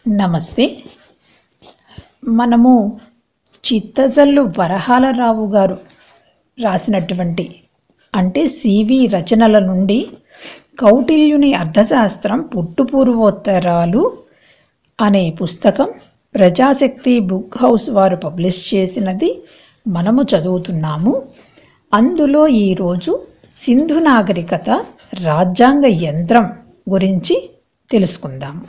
నమస్తే మనము చిత్తజల్లు వరహాలరావు గారు రాసినటువంటి అంటే సివి రచనల నుండి కౌటిల్యుని అర్థశాస్త్రం పుట్టుపూర్వోత్తరాలు అనే పుస్తకం ప్రజాశక్తి బుక్ హౌస్ వారు పబ్లిష్ చేసినది మనము చదువుతున్నాము అందులో ఈరోజు సింధు నాగరికత రాజ్యాంగ యంత్రం గురించి తెలుసుకుందాము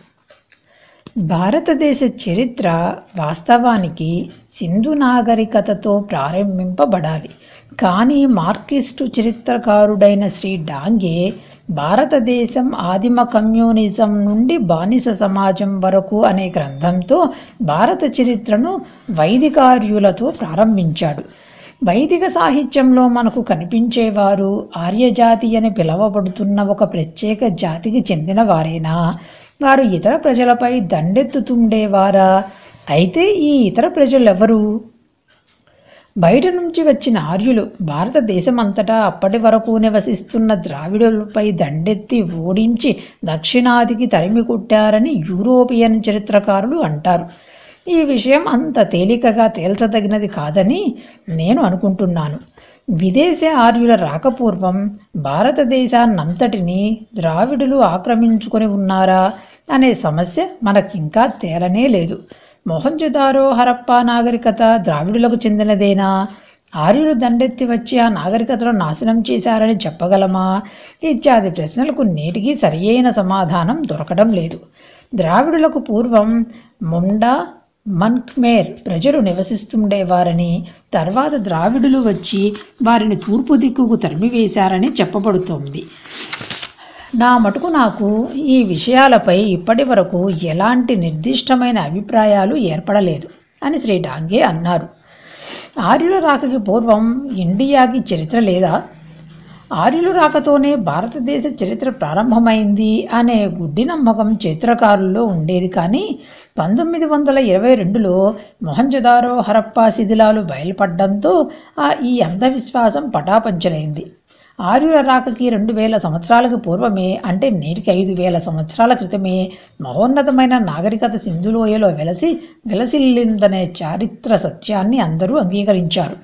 భారతదేశ చరిత్ర వాస్తవానికి సింధు నాగరికతతో ప్రారంభింపబడాలి కానీ మార్కిస్టు చరిత్రకారుడైన శ్రీ డాంగే భారతదేశం ఆదిమ కమ్యూనిజం నుండి బానిస సమాజం వరకు అనే గ్రంథంతో భారత చరిత్రను వైదికార్యులతో ప్రారంభించాడు వైదిక సాహిత్యంలో మనకు కనిపించేవారు ఆర్యజాతి అని పిలువబడుతున్న ఒక ప్రత్యేక జాతికి చెందిన వారేనా వారు ఇతర ప్రజలపై దండెత్తుతుండేవారా అయితే ఈ ఇతర ప్రజలెవరు బయట నుంచి వచ్చిన ఆర్యులు భారతదేశమంతటా అప్పటి వరకు నివసిస్తున్న ద్రావిడులపై దండెత్తి ఓడించి దక్షిణాదికి తరిమి కొట్టారని యూరోపియన్ చరిత్రకారులు అంటారు ఈ విషయం అంత తేలికగా తేల్చదగినది కాదని నేను అనుకుంటున్నాను విదేశ ఆర్యుల రాకపూర్వం భారతదేశాన్నంతటిని ద్రావిడులు ఆక్రమించుకొని ఉన్నారా అనే సమస్య మనకింకా తేలనే లేదు మొహంజదారో హరప్పా నాగరికత ద్రావిడులకు చెందినదేనా ఆర్యులు దండెత్తి వచ్చి ఆ నాగరికతను నాశనం చేశారని చెప్పగలమా ఇత్యాది ప్రశ్నలకు నేటికి సరియైన సమాధానం దొరకడం లేదు ద్రావిడులకు పూర్వం ముండా మన్ఖ్మేర్ ప్రజలు నివసిస్తుండేవారని తర్వాత ద్రావిడులు వచ్చి వారిని తూర్పు దిక్కుకు తరిమివేశారని చెప్పబడుతోంది నా మటుకు నాకు ఈ విషయాలపై ఇప్పటి వరకు ఎలాంటి నిర్దిష్టమైన అభిప్రాయాలు ఏర్పడలేదు అని శ్రీ డాంగే అన్నారు ఆర్యుల రాకకి పూర్వం ఇండియాకి చరిత్ర లేదా ఆర్యుల రాకతోనే భారతదేశ చరిత్ర ప్రారంభమైంది అనే గుడ్డి నమ్మకం చరిత్రకారుల్లో ఉండేది కానీ పంతొమ్మిది వందల ఇరవై రెండులో మొహంజదారో హరప్పా శిథిలాలు బయలుపడడంతో ఆ ఈ అంధవిశ్వాసం పటాపంచలైంది ఆర్యుల రాకకి రెండు వేల సంవత్సరాలకు పూర్వమే అంటే నేటికి ఐదు వేల సంవత్సరాల క్రితమే మహోన్నతమైన నాగరికత సింధులోయలో వెలసి వెలసిల్లిందనే చారిత్ర సత్యాన్ని అందరూ అంగీకరించారు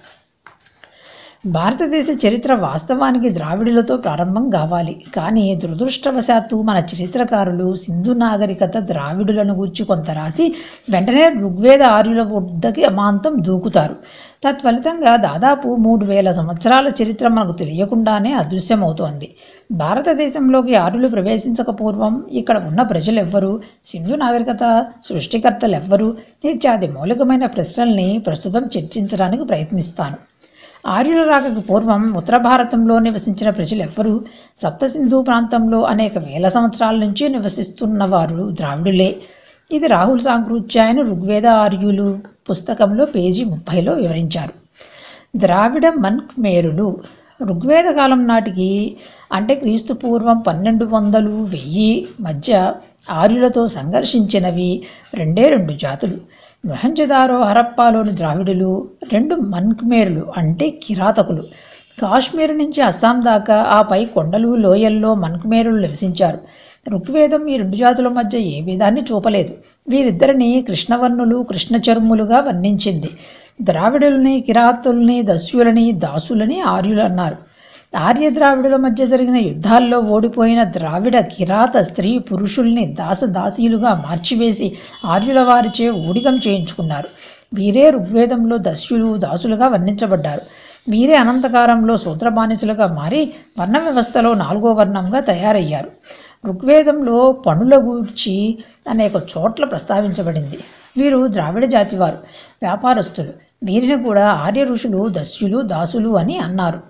భారతదేశ చరిత్ర వాస్తవానికి ద్రావిడులతో ప్రారంభం కావాలి కానీ దురదృష్టవశాత్తు మన చరిత్రకారులు సింధు నాగరికత ద్రావిడులను గూర్చి కొంత రాసి వెంటనే ఋగ్వేద ఆర్యుల వద్దకి అమాంతం దూకుతారు తత్ఫలితంగా దాదాపు మూడు వేల సంవత్సరాల చరిత్ర మనకు తెలియకుండానే అదృశ్యమవుతోంది భారతదేశంలోకి ఆర్యులు ప్రవేశించక పూర్వం ఇక్కడ ఉన్న ప్రజలెవ్వరు సింధు నాగరికత సృష్టికర్తలెవ్వరు ఇత్యాది మౌలికమైన ప్రశ్నల్ని ప్రస్తుతం చర్చించడానికి ప్రయత్నిస్తాను ఆర్యుల రాకకు పూర్వం ఉత్తర భారతంలో నివసించిన ప్రజలెవ్వరూ సప్తసింధు ప్రాంతంలో అనేక వేల సంవత్సరాల నుంచి నివసిస్తున్న వారు ద్రావిడులే ఇది రాహుల్ సాంకృత్యాయన ఋగ్వేద ఆర్యులు పుస్తకంలో పేజీ ముప్పైలో వివరించారు ద్రావిడ మన్క్మేరులు ఋగ్వేద కాలం నాటికి అంటే క్రీస్తు పూర్వం పన్నెండు వందలు వెయ్యి మధ్య ఆర్యులతో సంఘర్షించినవి రెండే రెండు జాతులు మొహంజదారో హరప్పాలోని ద్రావిడులు రెండు మన్క్మేరులు అంటే కిరాతకులు కాశ్మీర్ నుంచి అస్సాం దాకా ఆపై కొండలు లోయల్లో మన్క్మేరులు నివసించారు ఋగ్వేదం ఈ రెండు జాతుల మధ్య ఏ భేదాన్ని చూపలేదు వీరిద్దరిని కృష్ణవర్ణులు కృష్ణచర్ములుగా వర్ణించింది ద్రావిడుల్ని కిరాతుల్ని దస్యులని దాసులని ఆర్యులు అన్నారు ఆర్య ద్రావిడుల మధ్య జరిగిన యుద్ధాల్లో ఓడిపోయిన ద్రావిడ కిరాత స్త్రీ పురుషుల్ని దాసదాసీలుగా మార్చివేసి ఆర్యుల వారిచే ఊడిగం చేయించుకున్నారు వీరే ఋగ్వేదంలో దస్యులు దాసులుగా వర్ణించబడ్డారు వీరే అనంతకాలంలో సూత్రబానిసులుగా మారి వర్ణ వ్యవస్థలో నాలుగో వర్ణంగా తయారయ్యారు ఋగ్వేదంలో పనుల గూర్చి అనేక చోట్ల ప్రస్తావించబడింది వీరు ద్రావిడ జాతివారు వ్యాపారస్తులు వీరిని కూడా ఆర్య ఋషులు దస్యులు దాసులు అని అన్నారు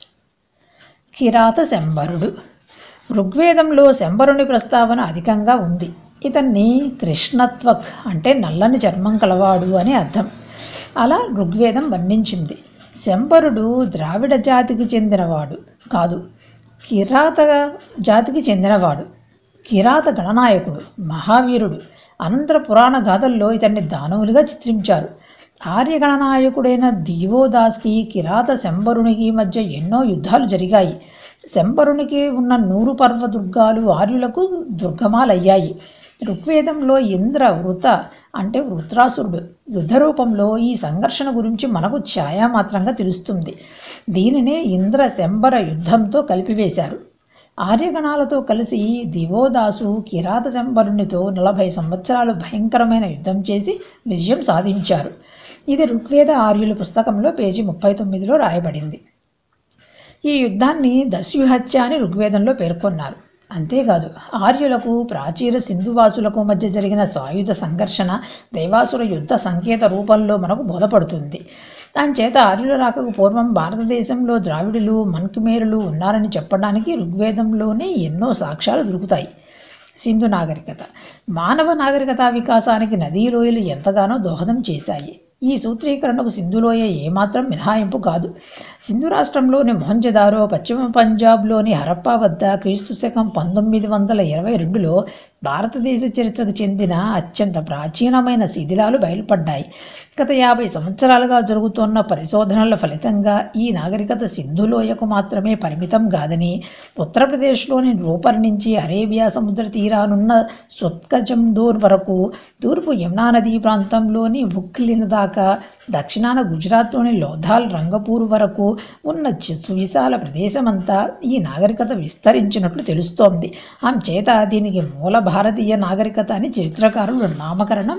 కిరాత శంబరుడు ఋగ్వేదంలో శంబరుని ప్రస్తావన అధికంగా ఉంది ఇతన్ని కృష్ణత్వక్ అంటే నల్లని చర్మం కలవాడు అని అర్థం అలా ఋగ్వేదం వర్ణించింది శంబరుడు ద్రావిడ జాతికి చెందినవాడు కాదు కిరాత జాతికి చెందినవాడు కిరాత గణనాయకుడు మహావీరుడు అనంతర పురాణ గాథల్లో ఇతన్ని దానవులుగా చిత్రించారు ఆర్యగణనాయకుడైన దివోదాస్కి కిరాత శంబరునికి మధ్య ఎన్నో యుద్ధాలు జరిగాయి శంబరునికి ఉన్న నూరు పర్వ దుర్గాలు ఆర్యులకు దుర్గమాలయ్యాయి ఋగ్వేదంలో ఇంద్ర వృత అంటే వృత్రాసురుడు యుద్ధ రూపంలో ఈ సంఘర్షణ గురించి మనకు ఛాయామాత్రంగా తెలుస్తుంది దీనినే ఇంద్ర శంబర యుద్ధంతో కలిపివేశారు ఆర్యగణాలతో కలిసి దివోదాసు కిరాత శంబరునితో నలభై సంవత్సరాలు భయంకరమైన యుద్ధం చేసి విజయం సాధించారు ఇది ఋగ్వేద ఆర్యుల పుస్తకంలో పేజీ ముప్పై తొమ్మిదిలో రాయబడింది ఈ యుద్ధాన్ని దస్యుహత్య అని ఋగ్వేదంలో పేర్కొన్నారు అంతేకాదు ఆర్యులకు ప్రాచీన సింధువాసులకు మధ్య జరిగిన సాయుధ సంఘర్షణ దేవాసుర యుద్ధ సంకేత రూపంలో మనకు బోధపడుతుంది దానిచేత ఆర్యుల రాకకు పూర్వం భారతదేశంలో ద్రావిడులు మన్కిమేరులు ఉన్నారని చెప్పడానికి ఋగ్వేదంలోనే ఎన్నో సాక్ష్యాలు దొరుకుతాయి సింధు నాగరికత మానవ నాగరికత వికాసానికి నదీ లోయలు ఎంతగానో దోహదం చేశాయి ఈ సూత్రీకరణకు సింధులోయ ఏమాత్రం మినహాయింపు కాదు సింధు రాష్ట్రంలోని మొహంజదారో పశ్చిమ పంజాబ్లోని హరప్పా వద్ద క్రీస్తు శకం పంతొమ్మిది వందల ఇరవై రెండులో భారతదేశ చరిత్రకు చెందిన అత్యంత ప్రాచీనమైన శిథిలాలు బయలుపడ్డాయి గత యాభై సంవత్సరాలుగా జరుగుతున్న పరిశోధనల ఫలితంగా ఈ నాగరికత సింధులోయకు మాత్రమే పరిమితం కాదని ఉత్తరప్రదేశ్లోని రూపర్ నుంచి అరేబియా సముద్ర తీరానున్న సొత్కజందోర్ వరకు తూర్పు యమునా నదీ ప్రాంతంలోని ఉక్లిన దాకా దక్షిణాన గుజరాత్లోని లోధాల్ రంగపూర్ వరకు ఉన్న చి- సువిశాల ప్రదేశమంతా ఈ నాగరికత విస్తరించినట్లు తెలుస్తోంది చేత దీనికి మూల భారతీయ నాగరికత అని చరిత్రకారులు నామకరణం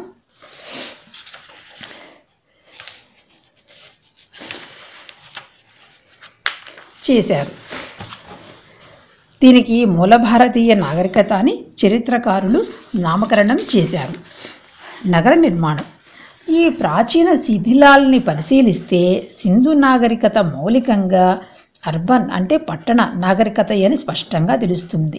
చేశారు దీనికి మూల భారతీయ నాగరికత అని చరిత్రకారులు నామకరణం చేశారు నగర నిర్మాణం ఈ ప్రాచీన శిథిలాల్ని పరిశీలిస్తే సింధు నాగరికత మౌలికంగా అర్బన్ అంటే పట్టణ నాగరికత అని స్పష్టంగా తెలుస్తుంది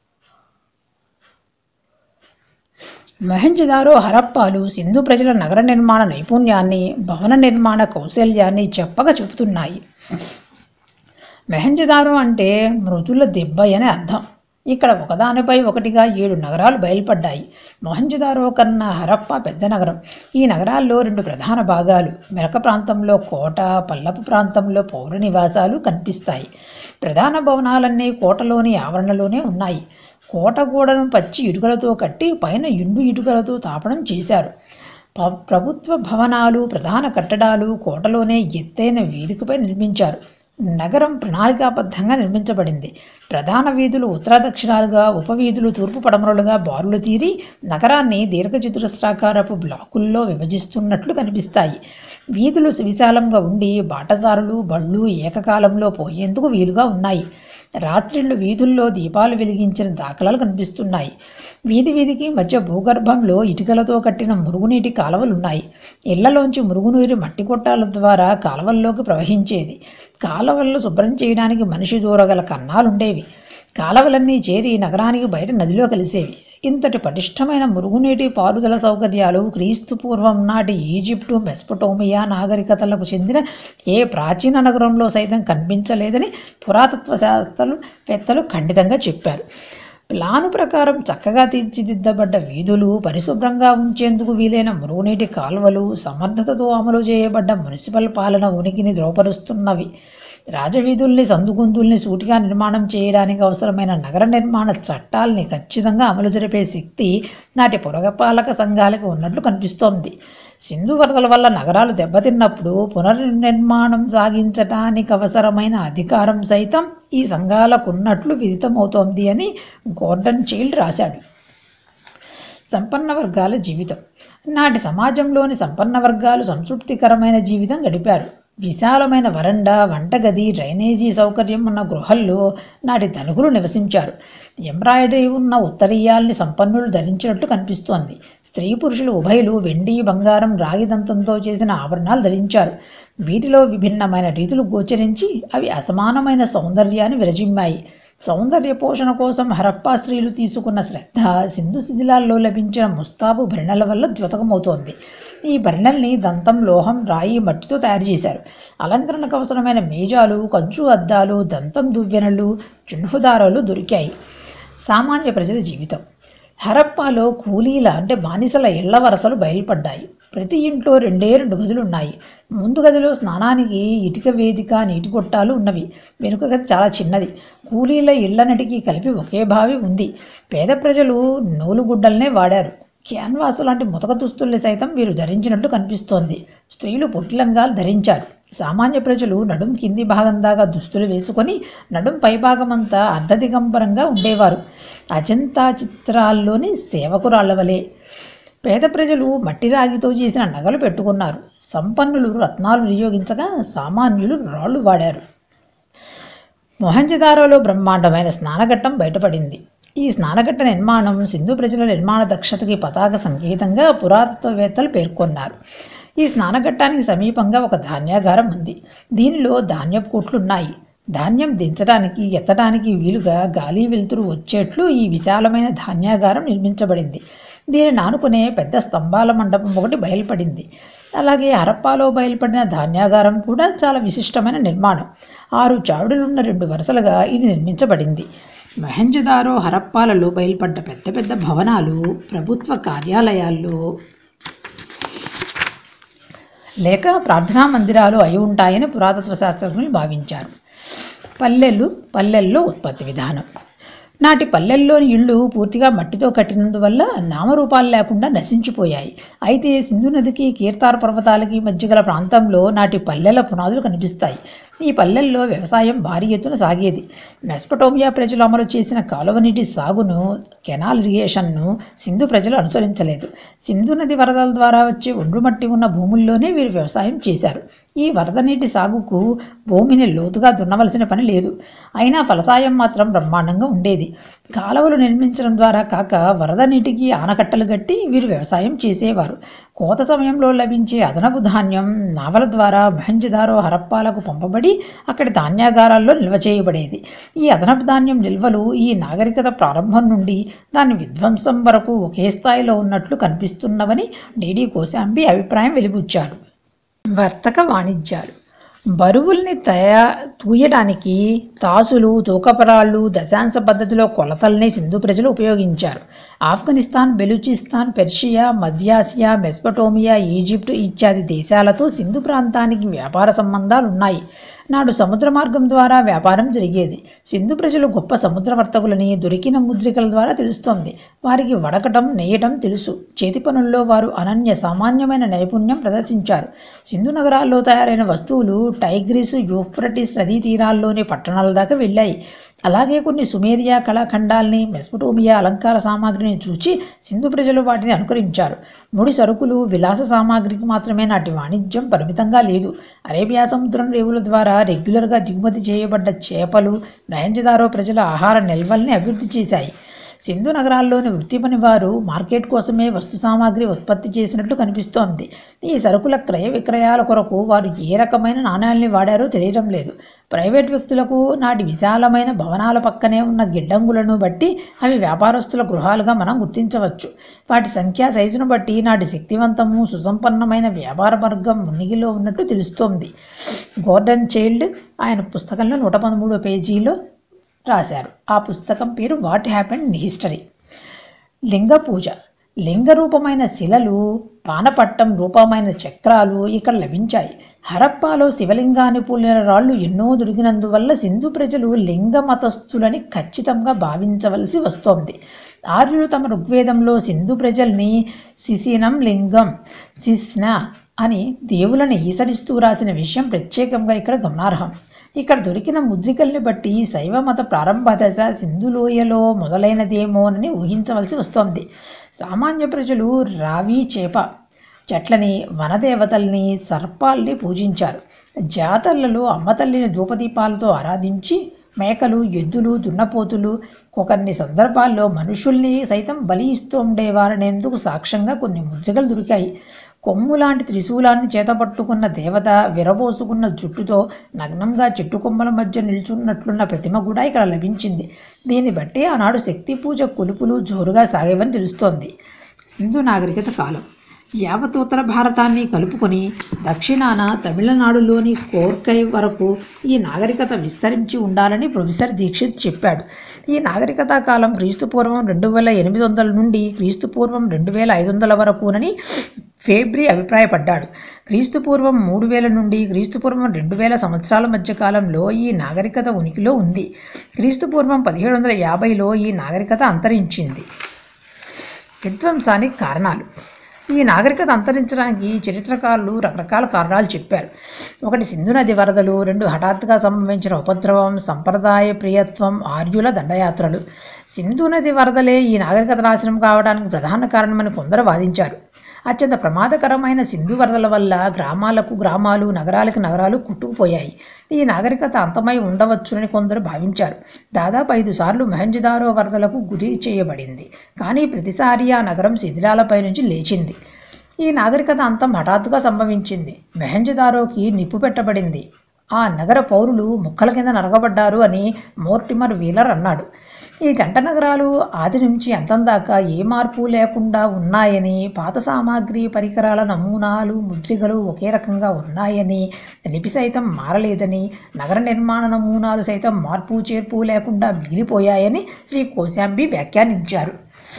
మొహంజదారో హరప్పాలు సింధు ప్రజల నగర నిర్మాణ నైపుణ్యాన్ని భవన నిర్మాణ కౌశల్యాన్ని చెప్పగా చెబుతున్నాయి మెహంజదారు అంటే మృదుల దెబ్బ అని అర్థం ఇక్కడ ఒకదానిపై ఒకటిగా ఏడు నగరాలు బయలుపడ్డాయి మొహంజదారో కన్నా హరప్ప పెద్ద నగరం ఈ నగరాల్లో రెండు ప్రధాన భాగాలు మెరక ప్రాంతంలో కోట పల్లపు ప్రాంతంలో పౌర నివాసాలు కనిపిస్తాయి ప్రధాన భవనాలన్నీ కోటలోని ఆవరణలోనే ఉన్నాయి కోట గోడను పచ్చి ఇటుకలతో కట్టి పైన ఇండు ఇటుకలతో తాపడం చేశారు ప- ప్రభుత్వ భవనాలు ప్రధాన కట్టడాలు కోటలోనే ఎత్తైన వేదికపై నిర్మించారు నగరం ప్రణాళికాబద్ధంగా నిర్మించబడింది ప్రధాన వీధులు ఉత్తర దక్షిణాలుగా ఉపవీధులు తూర్పు పడమరలుగా బారులు తీరి నగరాన్ని దీర్ఘచతురస్రాకారపు బ్లాకుల్లో విభజిస్తున్నట్లు కనిపిస్తాయి వీధులు సువిశాలంగా ఉండి బాటసారులు బళ్ళు ఏకకాలంలో పోయేందుకు వీలుగా ఉన్నాయి రాత్రిళ్ళు వీధుల్లో దీపాలు వెలిగించిన దాఖలాలు కనిపిస్తున్నాయి వీధి వీధికి మధ్య భూగర్భంలో ఇటుకలతో కట్టిన మురుగునీటి కాలువలున్నాయి ఇళ్లలోంచి మురుగునీరు మట్టి కొట్టాల ద్వారా కాలువల్లోకి ప్రవహించేది కాలువలను శుభ్రం చేయడానికి మనిషి దూరగల కన్నాలుండేవి కాలువలన్నీ చేరి నగరానికి బయట నదిలో కలిసేవి ఇంతటి పటిష్టమైన మురుగునీటి పారుదల సౌకర్యాలు క్రీస్తు పూర్వం నాటి ఈజిప్టు మెస్పటోమియా నాగరికతలకు చెందిన ఏ ప్రాచీన నగరంలో సైతం కనిపించలేదని పురాతత్వ శాస్త్రలు వేత్తలు ఖండితంగా చెప్పారు ప్లాను ప్రకారం చక్కగా తీర్చిదిద్దబడ్డ వీధులు పరిశుభ్రంగా ఉంచేందుకు వీలైన మురుగునీటి కాలువలు సమర్థతతో అమలు చేయబడ్డ మున్సిపల్ పాలన ఉనికిని ద్రోపరుస్తున్నవి రాజవీధుల్ని సందుగుందుల్ని సూటిగా నిర్మాణం చేయడానికి అవసరమైన నగర నిర్మాణ చట్టాల్ని ఖచ్చితంగా అమలు జరిపే శక్తి నాటి పురపాలక సంఘాలకు ఉన్నట్లు కనిపిస్తోంది సింధు వరదల వల్ల నగరాలు దెబ్బతిన్నప్పుడు పునర్నిర్మాణం సాగించటానికి అవసరమైన అధికారం సైతం ఈ సంఘాలకు ఉన్నట్లు విదితమవుతోంది అని గోర్డన్ చైల్డ్ రాశాడు సంపన్న వర్గాల జీవితం నాటి సమాజంలోని సంపన్న వర్గాలు సంతృప్తికరమైన జీవితం గడిపారు విశాలమైన వరండా వంటగది డ్రైనేజీ సౌకర్యం ఉన్న గృహల్లో నాటి ధనుకులు నివసించారు ఎంబ్రాయిడరీ ఉన్న ఉత్తరీయాల్ని సంపన్నులు ధరించినట్లు కనిపిస్తోంది స్త్రీ పురుషులు ఉభయులు వెండి బంగారం రాగి దంతంతో చేసిన ఆభరణాలు ధరించారు వీటిలో విభిన్నమైన రీతులు గోచరించి అవి అసమానమైన సౌందర్యాన్ని విరజిమ్మాయి సౌందర్య పోషణ కోసం హరప్పా స్త్రీలు తీసుకున్న శ్రద్ధ సింధు శిథిలాల్లో లభించిన ముస్తాబు భరణల వల్ల ద్యోతకమవుతోంది ఈ భరణల్ని దంతం లోహం రాయి మట్టితో తయారు చేశారు అలంకరణకు అవసరమైన మేజాలు కంచు అద్దాలు దంతం దువ్వెనలు చున్ఫుదారాలు దొరికాయి సామాన్య ప్రజల జీవితం హరప్పాలో కూలీల అంటే బానిసల ఇళ్ల వరసలు బయలుపడ్డాయి ప్రతి ఇంట్లో రెండే రెండు గదులు ఉన్నాయి ముందు గదిలో స్నానానికి ఇటుక వేదిక నీటి గొట్టాలు ఉన్నవి వెనుక గది చాలా చిన్నది కూలీల ఇళ్లన్నిటికీ కలిపి ఒకే బావి ఉంది పేద ప్రజలు నూలుగుడ్డలనే వాడారు క్యాన్వాసు లాంటి ముతక దుస్తుల్ని సైతం వీరు ధరించినట్లు కనిపిస్తోంది స్త్రీలు పొట్టిలంగాలు ధరించారు సామాన్య ప్రజలు నడుం కింది భాగం దాకా దుస్తులు వేసుకొని నడుం పైభాగమంతా అర్ధదిగంబరంగా ఉండేవారు అజంతా చిత్రాల్లోని సేవకురాళ్ల వలె పేద ప్రజలు మట్టి రాగితో చేసిన నగలు పెట్టుకున్నారు సంపన్నులు రత్నాలు వినియోగించగా సామాన్యులు రాళ్లు వాడారు మొహంజదారోలో బ్రహ్మాండమైన స్నానఘట్టం బయటపడింది ఈ స్నానఘట్ట నిర్మాణం సింధు ప్రజల నిర్మాణ దక్షతకి పతాక సంకేతంగా పురాతత్వవేత్తలు పేర్కొన్నారు ఈ స్నానఘట్టానికి సమీపంగా ఒక ధాన్యాగారం ఉంది దీనిలో ధాన్యపు కొట్లున్నాయి ధాన్యం దించడానికి ఎత్తడానికి వీలుగా గాలి వెలుతురు వచ్చేట్లు ఈ విశాలమైన ధాన్యాగారం నిర్మించబడింది దీనిని ఆనుకునే పెద్ద స్తంభాల మండపం ఒకటి బయలుపడింది అలాగే హరప్పాలో బయలుపడిన ధాన్యాగారం కూడా చాలా విశిష్టమైన నిర్మాణం ఆరు చావుడులున్న రెండు వరుసలుగా ఇది నిర్మించబడింది మహంజదారో హరప్పాలలో బయలుపడ్డ పెద్ద పెద్ద భవనాలు ప్రభుత్వ కార్యాలయాల్లో లేక ప్రార్థనా మందిరాలు అయి ఉంటాయని పురాతత్వ శాస్త్రజ్ఞులు భావించారు పల్లెలు పల్లెల్లో ఉత్పత్తి విధానం నాటి పల్లెల్లోని ఇళ్ళు పూర్తిగా మట్టితో కట్టినందువల్ల నామరూపాలు లేకుండా నశించిపోయాయి అయితే సింధు నదికి కీర్తార్ పర్వతాలకి మధ్య గల ప్రాంతంలో నాటి పల్లెల పునాదులు కనిపిస్తాయి ఈ పల్లెల్లో వ్యవసాయం భారీ ఎత్తున సాగేది మెస్పటోమియా ప్రజలు అమలు చేసిన కాలువ నీటి సాగును కెనాల్ ఇరిగేషన్ను సింధు ప్రజలు అనుసరించలేదు సింధు నది వరదల ద్వారా వచ్చే ఒండ్రుమట్టి ఉన్న భూముల్లోనే వీరు వ్యవసాయం చేశారు ఈ వరద నీటి సాగుకు భూమిని లోతుగా దున్నవలసిన పని లేదు అయినా ఫలసాయం మాత్రం బ్రహ్మాండంగా ఉండేది కాలువలు నిర్మించడం ద్వారా కాక వరద నీటికి ఆనకట్టలు కట్టి వీరు వ్యవసాయం చేసేవారు కోత సమయంలో లభించే అదనపు ధాన్యం నావల ద్వారా మహంజదారో హరప్పాలకు పంపబడి అక్కడి ధాన్యాగారాల్లో నిల్వ చేయబడేది ఈ అదనపు ధాన్యం నిల్వలు ఈ నాగరికత ప్రారంభం నుండి దాని విధ్వంసం వరకు ఒకే స్థాయిలో ఉన్నట్లు కనిపిస్తున్నవని డిడి కోశాంబి అభిప్రాయం వెలిబుచ్చారు వర్తక వాణిజ్యాలు బరువుల్ని తయా తూయడానికి తాసులు తూకపరాళ్ళు దశాంశ పద్ధతిలో కొలతల్ని సింధు ప్రజలు ఉపయోగించారు ఆఫ్ఘనిస్తాన్ బెలూచిస్తాన్ పెర్షియా మధ్యాసియా మెస్పటోమియా ఈజిప్టు ఇత్యాది దేశాలతో సింధు ప్రాంతానికి వ్యాపార సంబంధాలు ఉన్నాయి నాడు సముద్ర మార్గం ద్వారా వ్యాపారం జరిగేది సింధు ప్రజలు గొప్ప సముద్ర వర్తకులని దొరికిన ముద్రికల ద్వారా తెలుస్తోంది వారికి వడకటం నేయటం తెలుసు చేతి పనుల్లో వారు అనన్య సామాన్యమైన నైపుణ్యం ప్రదర్శించారు సింధు నగరాల్లో తయారైన వస్తువులు టైగ్రిస్ యూఫ్రటిస్ నదీ తీరాల్లోని పట్టణాల దాకా వెళ్ళాయి అలాగే కొన్ని సుమేరియా కళాఖండాల్ని మెస్పటోమియా అలంకార సామాగ్రిని చూచి సింధు ప్రజలు వాటిని అనుకరించారు ముడి సరుకులు విలాస సామాగ్రికి మాత్రమే నాటి వాణిజ్యం పరిమితంగా లేదు అరేబియా సముద్రం రేవుల ద్వారా రెగ్యులర్గా దిగుమతి చేయబడ్డ చేపలు నయంజదారో ప్రజల ఆహార నిల్వల్ని అభివృద్ధి చేశాయి సింధు నగరాల్లోని వృత్తి పని వారు మార్కెట్ కోసమే వస్తు సామాగ్రి ఉత్పత్తి చేసినట్లు కనిపిస్తోంది ఈ సరుకుల క్రయ విక్రయాల కొరకు వారు ఏ రకమైన నాణ్యాల్ని వాడారో తెలియడం లేదు ప్రైవేట్ వ్యక్తులకు నాటి విశాలమైన భవనాల పక్కనే ఉన్న గిడ్డంగులను బట్టి అవి వ్యాపారస్తుల గృహాలుగా మనం గుర్తించవచ్చు వాటి సంఖ్య సైజును బట్టి నాటి శక్తివంతము సుసంపన్నమైన వ్యాపార వర్గం మునిగిలో ఉన్నట్టు తెలుస్తోంది గోర్డన్ చైల్డ్ ఆయన పుస్తకంలో నూట పదమూడో పేజీలో రాశారు ఆ పుస్తకం పేరు వాట్ హ్యాపెన్ ఇన్ హిస్టరీ లింగ పూజ లింగ రూపమైన శిలలు పానపట్టం రూపమైన చక్రాలు ఇక్కడ లభించాయి హరప్పాలో శివలింగాన్ని పూలిన రాళ్ళు ఎన్నో దొరికినందువల్ల సింధు ప్రజలు లింగ మతస్థులని ఖచ్చితంగా భావించవలసి వస్తోంది ఆర్యులు తమ ఋగ్వేదంలో సింధు ప్రజల్ని శిశినం లింగం శిస్న అని దేవులను ఈసరిస్తూ రాసిన విషయం ప్రత్యేకంగా ఇక్కడ గమనార్హం ఇక్కడ దొరికిన ముద్రికల్ని బట్టి శైవ మత ప్రారంభ దశ సింధులోయలో మొదలైనదేమోనని ఊహించవలసి వస్తోంది సామాన్య ప్రజలు రావి చేప చెట్లని వనదేవతల్ని సర్పాల్ని పూజించారు జాతరలలో అమ్మతల్లిని ధూపదీపాలతో ఆరాధించి మేకలు ఎద్దులు దున్నపోతులు కొన్ని సందర్భాల్లో మనుషుల్ని సైతం బలి ఇస్తూ ఉండేవారనేందుకు సాక్ష్యంగా కొన్ని ముద్రికలు దొరికాయి కొమ్ము లాంటి త్రిశూలాన్ని చేతపట్టుకున్న దేవత విరబోసుకున్న జుట్టుతో నగ్నంగా చెట్టు కొమ్మల మధ్య నిల్చున్నట్లున్న ప్రతిమ కూడా ఇక్కడ లభించింది దీన్ని బట్టి ఆనాడు శక్తి పూజ కొలుపులు జోరుగా సాగేవని తెలుస్తోంది సింధు నాగరికత కాలం యావత్ ఉత్తర భారతాన్ని కలుపుకొని దక్షిణాన తమిళనాడులోని కోర్కై వరకు ఈ నాగరికత విస్తరించి ఉండాలని ప్రొఫెసర్ దీక్షిత్ చెప్పాడు ఈ నాగరికత కాలం క్రీస్తు పూర్వం రెండు వేల ఎనిమిది వందల నుండి క్రీస్తు పూర్వం రెండు వేల ఐదు వందల వరకునని ఫేబ్రి అభిప్రాయపడ్డాడు క్రీస్తు పూర్వం మూడు వేల నుండి క్రీస్తు పూర్వం రెండు వేల సంవత్సరాల మధ్య కాలంలో ఈ నాగరికత ఉనికిలో ఉంది క్రీస్తు పూర్వం పదిహేడు వందల యాభైలో ఈ నాగరికత అంతరించింది విధ్వంసానికి కారణాలు ఈ నాగరికత అంతరించడానికి చరిత్రకారులు రకరకాల కారణాలు చెప్పారు ఒకటి సింధు నది వరదలు రెండు హఠాత్తుగా సంభవించిన ఉపద్రవం సంప్రదాయ ప్రియత్వం ఆర్యుల దండయాత్రలు సింధు నది వరదలే ఈ నాగరికత నాశనం కావడానికి ప్రధాన కారణమని కొందరు వాదించారు అత్యంత ప్రమాదకరమైన సింధు వరదల వల్ల గ్రామాలకు గ్రామాలు నగరాలకు నగరాలు కుట్టుకుపోయాయి ఈ నాగరికత అంతమై ఉండవచ్చునని కొందరు భావించారు దాదాపు ఐదు సార్లు మెహంజదారో వరదలకు గురి చేయబడింది కానీ ప్రతిసారి ఆ నగరం శిథిలాలపై నుంచి లేచింది ఈ నాగరికత అంతం హఠాత్తుగా సంభవించింది మెహంజదారోకి నిప్పు పెట్టబడింది ఆ నగర పౌరులు ముక్కల కింద నరగబడ్డారు అని మోర్టిమర్ వీలర్ అన్నాడు ఈ జంట నగరాలు ఆది నుంచి అంతం దాకా ఏ మార్పు లేకుండా ఉన్నాయని పాత సామాగ్రి పరికరాల నమూనాలు ముద్రికలు ఒకే రకంగా ఉన్నాయని లిపి సైతం మారలేదని నగర నిర్మాణ నమూనాలు సైతం మార్పు చేర్పు లేకుండా మిగిలిపోయాయని శ్రీ కోశాంబి వ్యాఖ్యానించారు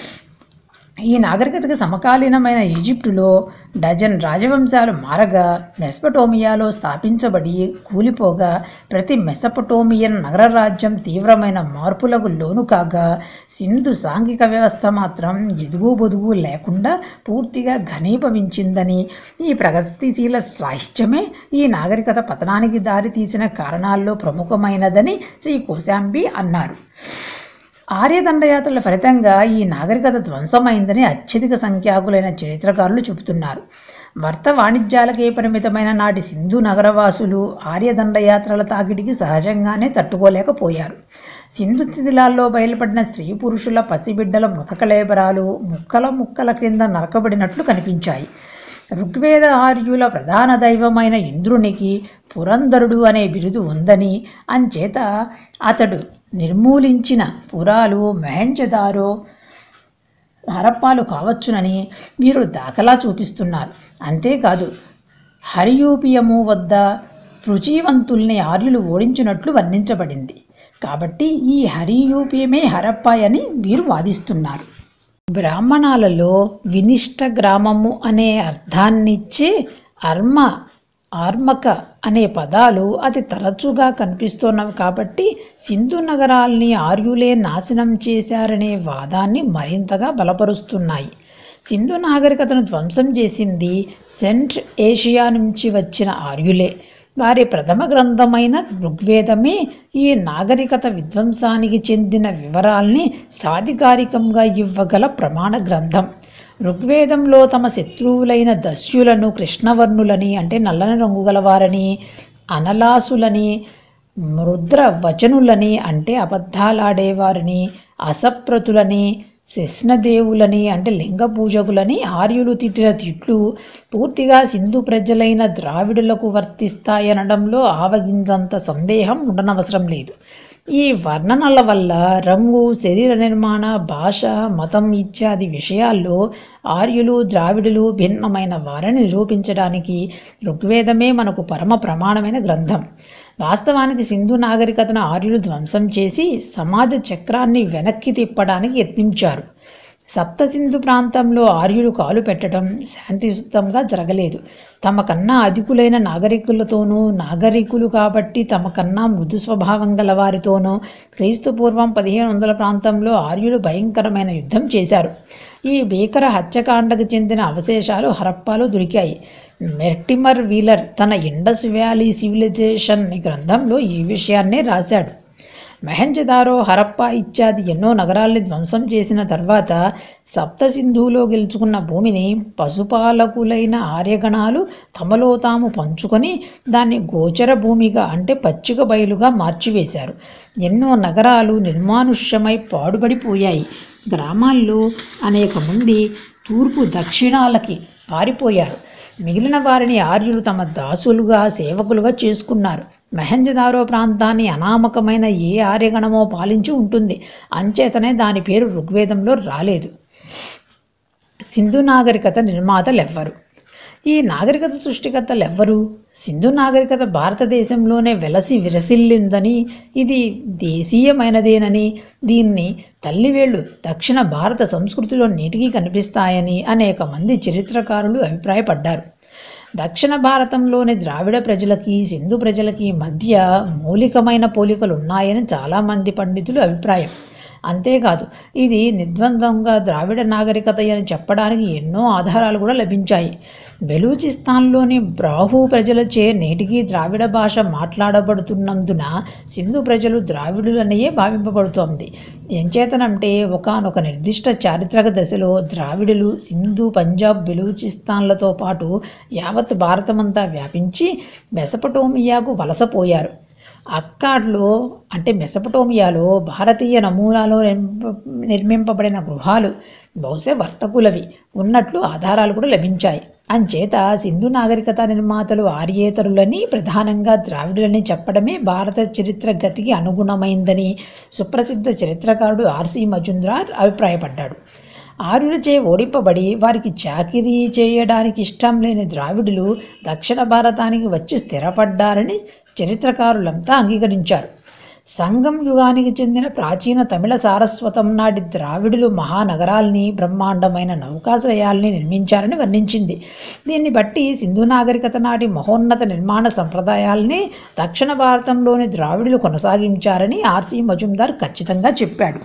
ఈ నాగరికతకు సమకాలీనమైన ఈజిప్టులో డజన్ రాజవంశాలు మారగా మెస్పటోమియాలో స్థాపించబడి కూలిపోగా ప్రతి మెసపటోమియన్ నగర రాజ్యం తీవ్రమైన మార్పులకు లోను కాగా సింధు సాంఘిక వ్యవస్థ మాత్రం ఎదుగు బొదుగు లేకుండా పూర్తిగా ఘనీభవించిందని ఈ ప్రగతిశీల సాహిత్యమే ఈ నాగరికత పతనానికి దారి తీసిన కారణాల్లో ప్రముఖమైనదని శ్రీ కోశాంబి అన్నారు ఆర్యదండయాత్రల ఫలితంగా ఈ నాగరికత ధ్వంసమైందని అత్యధిక సంఖ్యాకులైన చరిత్రకారులు చెబుతున్నారు వర్త వాణిజ్యాలకే పరిమితమైన నాటి సింధు నగరవాసులు ఆర్యదండయాత్రల తాకిడికి సహజంగానే తట్టుకోలేకపోయారు సింధు శిథిలాల్లో బయలుపడిన స్త్రీ పురుషుల పసిబిడ్డల మృతకళేబరాలు ముక్కల ముక్కల క్రింద నరకబడినట్లు కనిపించాయి ఋగ్వేద ఆర్యుల ప్రధాన దైవమైన ఇంద్రునికి పురంధరుడు అనే బిరుదు ఉందని అంచేత అతడు నిర్మూలించిన పురాలు మెహంజదారో హరప్పాలు కావచ్చునని వీరు దాఖలా చూపిస్తున్నారు అంతేకాదు హరియూపియము వద్ద రుచివంతుల్ని ఆర్యులు ఓడించినట్లు వర్ణించబడింది కాబట్టి ఈ హరియూపియమే హరప్పాయ్ అని వీరు వాదిస్తున్నారు బ్రాహ్మణాలలో వినిష్ట గ్రామము అనే అర్థాన్నిచ్చే అర్మ ఆర్మక అనే పదాలు అతి తరచుగా కనిపిస్తున్నవి కాబట్టి సింధు నగరాల్ని ఆర్యులే నాశనం చేశారనే వాదాన్ని మరింతగా బలపరుస్తున్నాయి సింధు నాగరికతను ధ్వంసం చేసింది సెంట్ర్ ఏషియా నుంచి వచ్చిన ఆర్యులే వారి ప్రథమ గ్రంథమైన ఋగ్వేదమే ఈ నాగరికత విధ్వంసానికి చెందిన వివరాల్ని సాధికారికంగా ఇవ్వగల ప్రమాణ గ్రంథం ఋగ్వేదంలో తమ శత్రువులైన దస్యులను కృష్ణవర్ణులని అంటే నల్లని రంగు గలవారని అనలాసులని మృద్ర వచనులని అంటే అబద్ధాలాడేవారిని అసప్రతులని శిష్ణదేవులని అంటే లింగ పూజకులని ఆర్యులు తిట్టిన తిట్లు పూర్తిగా సింధు ప్రజలైన ద్రావిడులకు వర్తిస్తాయనడంలో ఆవగింజంత సందేహం ఉండనవసరం లేదు ఈ వర్ణనల వల్ల రంగు శరీర నిర్మాణ భాష మతం ఇత్యాది విషయాల్లో ఆర్యులు ద్రావిడులు భిన్నమైన వారని నిరూపించడానికి ఋగ్వేదమే మనకు పరమ ప్రమాణమైన గ్రంథం వాస్తవానికి సింధు నాగరికతను ఆర్యులు ధ్వంసం చేసి సమాజ చక్రాన్ని వెనక్కి తిప్పడానికి యత్నించారు సప్త సింధు ప్రాంతంలో ఆర్యులు కాలు పెట్టడం శాంతియుతంగా జరగలేదు తమ కన్నా అధికులైన నాగరికులతోనూ నాగరికులు కాబట్టి తమ కన్నా మృదు స్వభావం గల వారితోనూ క్రీస్తు పూర్వం పదిహేను వందల ప్రాంతంలో ఆర్యులు భయంకరమైన యుద్ధం చేశారు ఈ భీకర హత్యకాండకు చెందిన అవశేషాలు హరప్పాలో దొరికాయి మెర్టిమర్ వీలర్ తన ఇండస్ వ్యాలీ సివిలైజేషన్ గ్రంథంలో ఈ విషయాన్నే రాశాడు మెహంజదారో హరప్ప ఇత్యాది ఎన్నో నగరాల్ని ధ్వంసం చేసిన తర్వాత సప్త సింధువులో గెలుచుకున్న భూమిని పశుపాలకులైన ఆర్యగణాలు తమలో తాము పంచుకొని దాన్ని గోచర భూమిగా అంటే పచ్చిక బయలుగా మార్చివేశారు ఎన్నో నగరాలు నిర్మానుష్యమై పాడుబడిపోయాయి గ్రామాల్లో అనేక మంది తూర్పు దక్షిణాలకి పారిపోయారు మిగిలిన వారిని ఆర్యులు తమ దాసులుగా సేవకులుగా చేసుకున్నారు మెహంజదారో ప్రాంతాన్ని అనామకమైన ఏ ఆర్యగణమో పాలించి ఉంటుంది అంచేతనే దాని పేరు ఋగ్వేదంలో రాలేదు సింధు నాగరికత నిర్మాతలెవ్వరు ఈ నాగరికత సృష్టికర్తలు ఎవ్వరు సింధు నాగరికత భారతదేశంలోనే వెలసి విరసిల్లిందని ఇది దేశీయమైనదేనని దీన్ని తల్లివేళ్లు దక్షిణ భారత సంస్కృతిలో నీటికి కనిపిస్తాయని అనేక మంది చరిత్రకారులు అభిప్రాయపడ్డారు దక్షిణ భారతంలోని ద్రావిడ ప్రజలకి సింధు ప్రజలకి మధ్య మౌలికమైన పోలికలు ఉన్నాయని చాలామంది పండితులు అభిప్రాయం అంతేకాదు ఇది నిర్ద్వంద్వంగా ద్రావిడ నాగరికత అని చెప్పడానికి ఎన్నో ఆధారాలు కూడా లభించాయి బెలూచిస్తాన్లోని బ్రాహు ప్రజలచే నేటికి ద్రావిడ భాష మాట్లాడబడుతున్నందున సింధు ప్రజలు ద్రావిడులనయే భావింపబడుతోంది ఎంచేతనంటే ఒకనొక నిర్దిష్ట చారిత్రక దశలో ద్రావిడులు సింధు పంజాబ్ బెలూచిస్తాన్లతో పాటు యావత్ భారతమంతా వ్యాపించి మెసపటోమియాకు వలసపోయారు అక్కాడ్లో అంటే మెసపటోమియాలో భారతీయ నమూనాలో నిర్మింప నిర్మింపబడిన గృహాలు బహుశా వర్తకులవి ఉన్నట్లు ఆధారాలు కూడా లభించాయి అంచేత సింధు నాగరికత నిర్మాతలు ఆర్యేతరులని ప్రధానంగా ద్రావిడులని చెప్పడమే భారత చరిత్ర గతికి అనుగుణమైందని సుప్రసిద్ధ చరిత్రకారుడు ఆర్సి మజుంద్రార్ అభిప్రాయపడ్డాడు ఆర్యులచే ఓడింపబడి వారికి చాకిరీ చేయడానికి ఇష్టం లేని ద్రావిడులు దక్షిణ భారతానికి వచ్చి స్థిరపడ్డారని చరిత్రకారులంతా అంగీకరించారు సంగం యుగానికి చెందిన ప్రాచీన తమిళ సారస్వతం నాటి ద్రావిడులు మహానగరాల్ని బ్రహ్మాండమైన నౌకాశ్రయాల్ని నిర్మించారని వర్ణించింది దీన్ని బట్టి సింధు నాగరికత నాటి మహోన్నత నిర్మాణ సంప్రదాయాల్ని దక్షిణ భారతంలోని ద్రావిడులు కొనసాగించారని ఆర్సి మజుందార్ ఖచ్చితంగా చెప్పాడు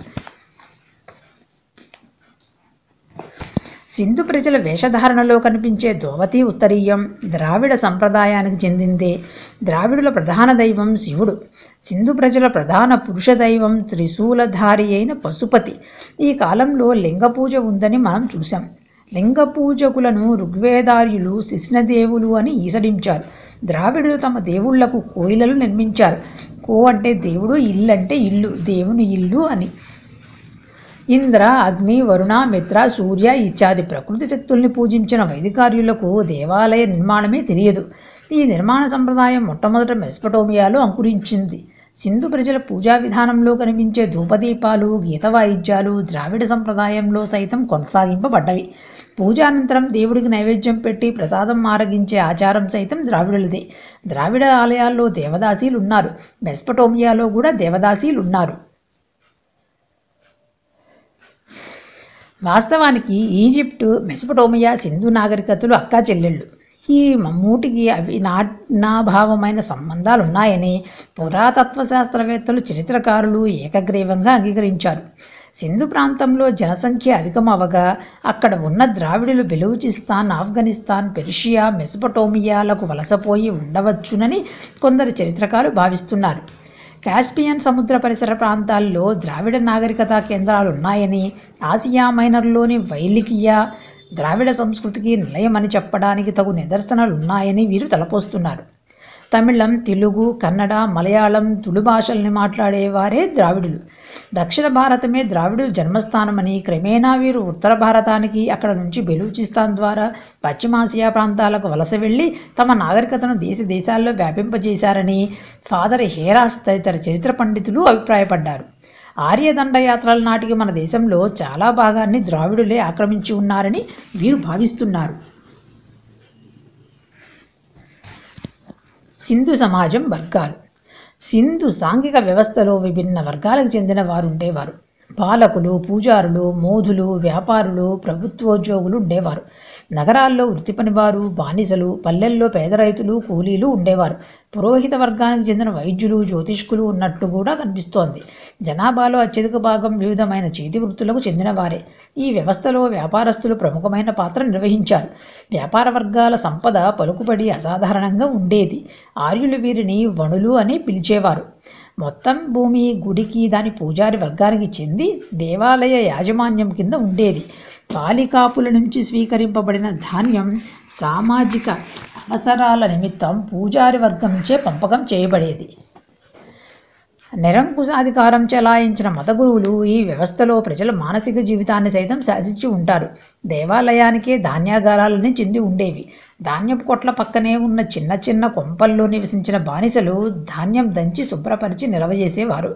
సింధు ప్రజల వేషధారణలో కనిపించే ధోవతి ఉత్తరీయం ద్రావిడ సంప్రదాయానికి చెందిందే ద్రావిడుల ప్రధాన దైవం శివుడు సింధు ప్రజల ప్రధాన పురుష దైవం త్రిశూలధారి అయిన పశుపతి ఈ కాలంలో లింగ పూజ ఉందని మనం చూసాం లింగ పూజకులను ఋగ్వేదార్యులు శిష్ణదేవులు అని ఈసడించారు ద్రావిడులు తమ దేవుళ్లకు కోయిలలు నిర్మించారు కో అంటే దేవుడు ఇల్లు అంటే ఇల్లు దేవుని ఇల్లు అని ఇంద్ర అగ్ని వరుణ మిత్ర సూర్య ఇత్యాది ప్రకృతి శక్తుల్ని పూజించిన వైదికార్యులకు దేవాలయ నిర్మాణమే తెలియదు ఈ నిర్మాణ సంప్రదాయం మొట్టమొదట మెస్పటోమియాలో అంకురించింది సింధు ప్రజల పూజా విధానంలో కనిపించే ధూపదీపాలు గీత వాయిద్యాలు ద్రావిడ సంప్రదాయంలో సైతం కొనసాగింపబడ్డవి పూజానంతరం దేవుడికి నైవేద్యం పెట్టి ప్రసాదం ఆరగించే ఆచారం సైతం ద్రావిడులదే ద్రావిడ ఆలయాల్లో దేవదాసీలు ఉన్నారు మెస్పటోమియాలో కూడా దేవదాసీలు ఉన్నారు వాస్తవానికి ఈజిప్టు మెసపటోమియా సింధు నాగరికతలు అక్కా చెల్లెళ్ళు ఈ మమ్మూటికి అవి నాభావమైన సంబంధాలు ఉన్నాయని పురాతత్వ శాస్త్రవేత్తలు చరిత్రకారులు ఏకగ్రీవంగా అంగీకరించారు సింధు ప్రాంతంలో జనసంఖ్య అధికమవగా అక్కడ ఉన్న ద్రావిడులు బెలూచిస్తాన్ ఆఫ్ఘనిస్తాన్ పెర్షియా మెసపటోమియాలకు వలసపోయి ఉండవచ్చునని కొందరు చరిత్రకారులు భావిస్తున్నారు కాస్పియన్ సముద్ర పరిసర ప్రాంతాల్లో ద్రావిడ నాగరికతా కేంద్రాలు ఉన్నాయని ఆసియా మైనర్లోని వైలికియా ద్రావిడ సంస్కృతికి నిలయమని చెప్పడానికి తగు నిదర్శనాలు ఉన్నాయని వీరు తలపోస్తున్నారు తమిళం తెలుగు కన్నడ మలయాళం తుళు భాషల్ని మాట్లాడేవారే ద్రావిడులు దక్షిణ భారతమే ద్రావిడుల జన్మస్థానమని క్రమేణా వీరు ఉత్తర భారతానికి అక్కడ నుంచి బెలూచిస్తాన్ ద్వారా పశ్చిమాసియా ప్రాంతాలకు వలస వెళ్ళి తమ నాగరికతను దేశ దేశాల్లో వ్యాపింపజేశారని ఫాదర్ హేరాస్ తదితర చరిత్ర పండితులు అభిప్రాయపడ్డారు ఆర్య దండయాత్రల నాటికి మన దేశంలో చాలా భాగాన్ని ద్రావిడులే ఆక్రమించి ఉన్నారని వీరు భావిస్తున్నారు సింధు సమాజం వర్గాలు సింధు సాంఘిక వ్యవస్థలో విభిన్న వర్గాలకు చెందిన వారు ఉండేవారు పాలకులు పూజారులు మోధులు వ్యాపారులు ప్రభుత్వోద్యోగులు ఉండేవారు నగరాల్లో వృత్తి పనివారు బానిసలు పల్లెల్లో పేద రైతులు కూలీలు ఉండేవారు పురోహిత వర్గానికి చెందిన వైద్యులు జ్యోతిష్కులు ఉన్నట్లు కూడా కనిపిస్తోంది జనాభాలో అత్యధిక భాగం వివిధమైన చేతి వృత్తులకు చెందినవారే ఈ వ్యవస్థలో వ్యాపారస్తులు ప్రముఖమైన పాత్ర నిర్వహించారు వ్యాపార వర్గాల సంపద పలుకుబడి అసాధారణంగా ఉండేది ఆర్యులు వీరిని వణులు అని పిలిచేవారు మొత్తం భూమి గుడికి దాని పూజారి వర్గానికి చెంది దేవాలయ యాజమాన్యం కింద ఉండేది పాలికాపుల నుంచి స్వీకరింపబడిన ధాన్యం సామాజిక అవసరాల నిమిత్తం పూజారి వర్గం నుంచే పంపకం చేయబడేది నిరంకుశాధికారం చెలాయించిన మత గురువులు ఈ వ్యవస్థలో ప్రజల మానసిక జీవితాన్ని సైతం శాసించి ఉంటారు దేవాలయానికే ధాన్యాగారాలని చెంది ఉండేవి ధాన్యపు కొట్ల పక్కనే ఉన్న చిన్న చిన్న కొంపల్లో నివసించిన బానిసలు ధాన్యం దంచి శుభ్రపరిచి నిల్వ చేసేవారు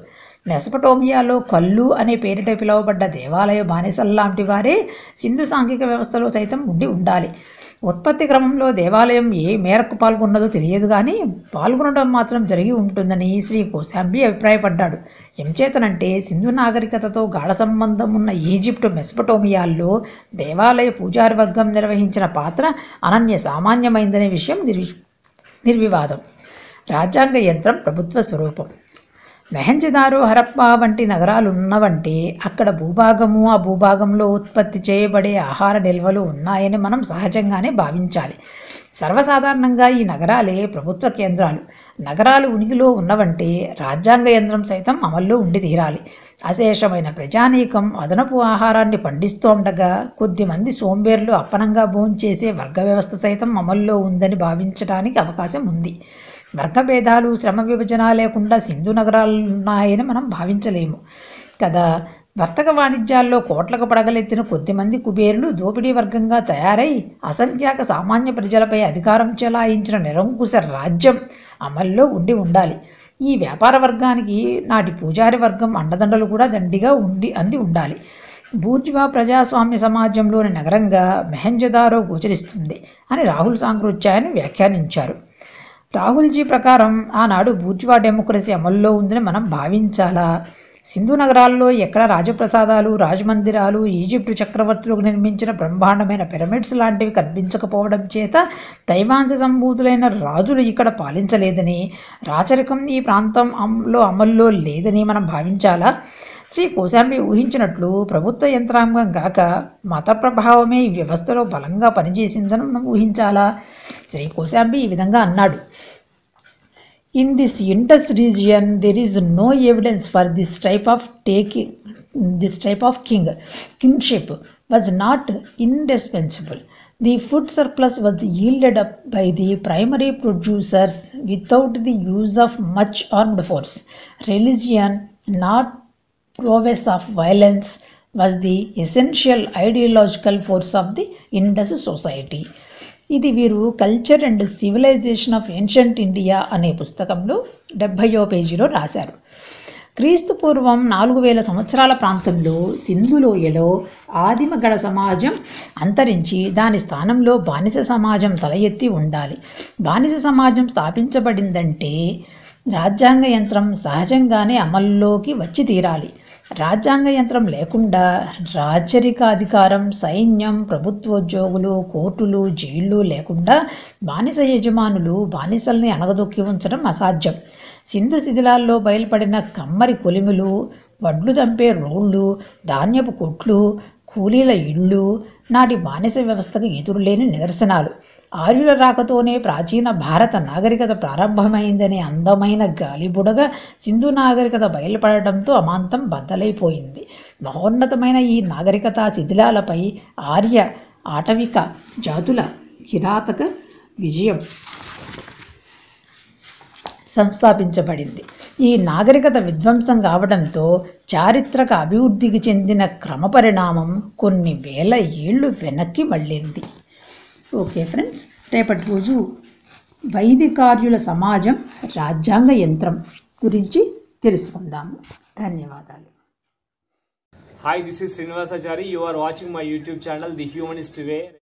మెసపటోమియాలో కళ్ళు అనే పేరిట పిలువబడ్డ దేవాలయ బానిసల్లాంటి వారే సింధు సాంఘిక వ్యవస్థలో సైతం ఉండి ఉండాలి ఉత్పత్తి క్రమంలో దేవాలయం ఏ మేరకు పాల్గొన్నదో తెలియదు కానీ పాల్గొనడం మాత్రం జరిగి ఉంటుందని శ్రీ కోశాంబి అభిప్రాయపడ్డాడు ఎంచేతనంటే సింధు నాగరికతతో గాఢ సంబంధం ఉన్న ఈజిప్టు మెస్పటోమియాల్లో దేవాలయ పూజారి వర్గం నిర్వహించిన పాత్ర అనన్య సామాన్యమైందనే విషయం నిర్వి నిర్వివాదం రాజ్యాంగ యంత్రం ప్రభుత్వ స్వరూపం మెహంజదారో హరప్పా వంటి నగరాలు ఉన్నవంటే అక్కడ భూభాగము ఆ భూభాగంలో ఉత్పత్తి చేయబడే ఆహార నిల్వలు ఉన్నాయని మనం సహజంగానే భావించాలి సర్వసాధారణంగా ఈ నగరాలే ప్రభుత్వ కేంద్రాలు నగరాలు ఉనికిలో ఉన్నవంటే రాజ్యాంగ యంత్రం సైతం అమల్లో ఉండి తీరాలి అశేషమైన ప్రజానీకం అదనపు ఆహారాన్ని పండిస్తోండగా కొద్దిమంది సోంబేర్లు అప్పనంగా భోంచేసే వర్గ వ్యవస్థ సైతం అమల్లో ఉందని భావించడానికి అవకాశం ఉంది వర్గభేదాలు శ్రమ విభజన లేకుండా సింధు నగరాలున్నాయని మనం భావించలేము కదా వర్తక వాణిజ్యాల్లో కోట్లకు పడగలెత్తిన కొద్దిమంది కుబేరులు దోపిడీ వర్గంగా తయారై అసంఖ్యాక సామాన్య ప్రజలపై అధికారం చెలాయించిన నిరంకుశ రాజ్యం అమల్లో ఉండి ఉండాలి ఈ వ్యాపార వర్గానికి నాటి పూజారి వర్గం అండదండలు కూడా దండిగా ఉండి అంది ఉండాలి బూర్జువా ప్రజాస్వామ్య సమాజంలోని నగరంగా మెహంజదారో గోచరిస్తుంది అని రాహుల్ సాంకృత్యాయని వ్యాఖ్యానించారు రాహుల్జీ ప్రకారం ఆనాడు బూర్జువా డెమోక్రసీ అమల్లో ఉందని మనం భావించాలా సింధు నగరాల్లో ఎక్కడ రాజప్రసాదాలు రాజమందిరాలు ఈజిప్టు చక్రవర్తులకు నిర్మించిన బ్రహ్మాండమైన పిరమిడ్స్ లాంటివి కనిపించకపోవడం చేత దైవాంశ సంభూతులైన రాజులు ఇక్కడ పాలించలేదని రాచరికం ఈ ప్రాంతం అమలో అమల్లో లేదని మనం భావించాలా శ్రీ కోశాంబి ఊహించినట్లు ప్రభుత్వ యంత్రాంగం కాక మత ప్రభావమే ఈ వ్యవస్థలో బలంగా పనిచేసిందని మనం ఊహించాలా శ్రీ కోశాంబి ఈ విధంగా అన్నాడు In this Indus region, there is no evidence for this type of taking, this type of king. Kingship was not indispensable. The food surplus was yielded up by the primary producers without the use of much armed force. Religion, not prowess of violence, was the essential ideological force of the Indus society. ఇది వీరు culture and civilization of ancient India అనే పుస్తకంలో డెబ్భయో పేజీలో రాశారు క్రీస్తు పూర్వం నాలుగు వేల సంవత్సరాల ప్రాంతంలో సింధులోయలో ఆదిమ గడ సమాజం అంతరించి దాని స్థానంలో బానిస సమాజం తల ఎత్తి ఉండాలి బానిస సమాజం స్థాపించబడిందంటే రాజ్యాంగ యంత్రం సహజంగానే అమల్లోకి వచ్చి తీరాలి రాజ్యాంగ యంత్రం లేకుండా రాచరిక అధికారం సైన్యం ప్రభుత్వోద్యోగులు కోర్టులు జైళ్ళు లేకుండా బానిస యజమానులు బానిసల్ని అణగదొక్కి ఉంచడం అసాధ్యం సింధు శిథిలాల్లో బయలుపడిన కమ్మరి కొలిములు వడ్లు దంపే రోళ్ళు ధాన్యపు కొట్లు కూలీల ఇళ్ళు నాటి బానిస వ్యవస్థకు ఎదురులేని నిదర్శనాలు ఆర్యుల రాకతోనే ప్రాచీన భారత నాగరికత ప్రారంభమైందనే అందమైన గాలిబుడగ సింధు నాగరికత బయలుపడటంతో అమాంతం బద్దలైపోయింది మహోన్నతమైన ఈ నాగరికత శిథిలాలపై ఆర్య ఆటవిక జాతుల కిరాతక విజయం సంస్థాపించబడింది ఈ నాగరికత విధ్వంసం కావడంతో చారిత్రక అభివృద్ధికి చెందిన క్రమపరిణామం కొన్ని వేల ఏళ్ళు వెనక్కి మళ్ళింది ఓకే ఫ్రెండ్స్ రేపటి రోజు వైదికార్యుల సమాజం రాజ్యాంగ యంత్రం గురించి తెలుసుకుందాము ధన్యవాదాలు Hi, this is Srinivasachari. You are watching my YouTube channel, The Humanist Way.